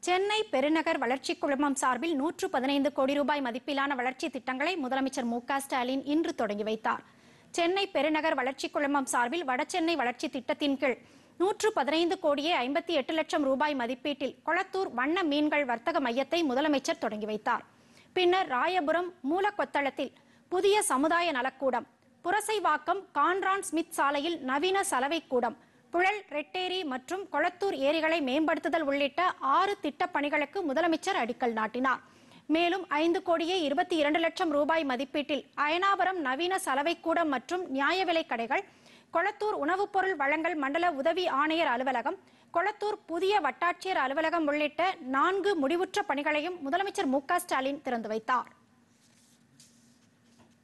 சென்னை பெருநகர் வளர்ச்சி குழுமம் சார்பில் நூற்று பதினைந்து கோடி ரூபாய் மதிப்பிலான வளர்ச்சி திட்டங்களை முதலமைச்சர் மு க ஸ்டாலின் இன்று தொடங்கி வைத்தார் சென்னை பெருநகர் வளர்ச்சி குழுமம் சார்பில் வடசென்னை வளர்ச்சி திட்டத்தின் கீழ் நூற்று பதினைந்து கோடியே ஐம்பத்தி எட்டு லட்சம் ரூபாய் மதிப்பீட்டில் கொளத்தூர் வண்ண மீன்கள் வர்த்தக மையத்தை முதலமைச்சர் தொடங்கி வைத்தார் பின்னர் ராயபுரம் மூலக்கொத்தளத்தில் புதிய சமுதாய நலக்கூடம் புரசைவாக்கம் கான்ரான் ஸ்மித் சாலையில் நவீன சலவை கூடம் புழல் ரெட்டேரி மற்றும் கொளத்தூர் ஏரிகளை மேம்படுத்துதல் உள்ளிட்ட ஆறு திட்டப் பணிகளுக்கு முதலமைச்சர் அடிக்கல் நாட்டினார் மேலும் ஐந்து கோடியே இருபத்தி இரண்டு லட்சம் ரூபாய் மதிப்பீட்டில் அயனாவரம் நவீன சலவை கூடம் மற்றும் நியாய விலைக் கடைகள் கொளத்தூர் உணவுப் பொருள் வழங்கல் மண்டல உதவி ஆணையர் அலுவலகம் கொளத்தூர் புதிய வட்டாட்சியர் அலுவலகம் உள்ளிட்ட நான்கு முடிவுற்ற பணிகளையும் முதலமைச்சர் மு க ஸ்டாலின் திறந்து வைத்தார்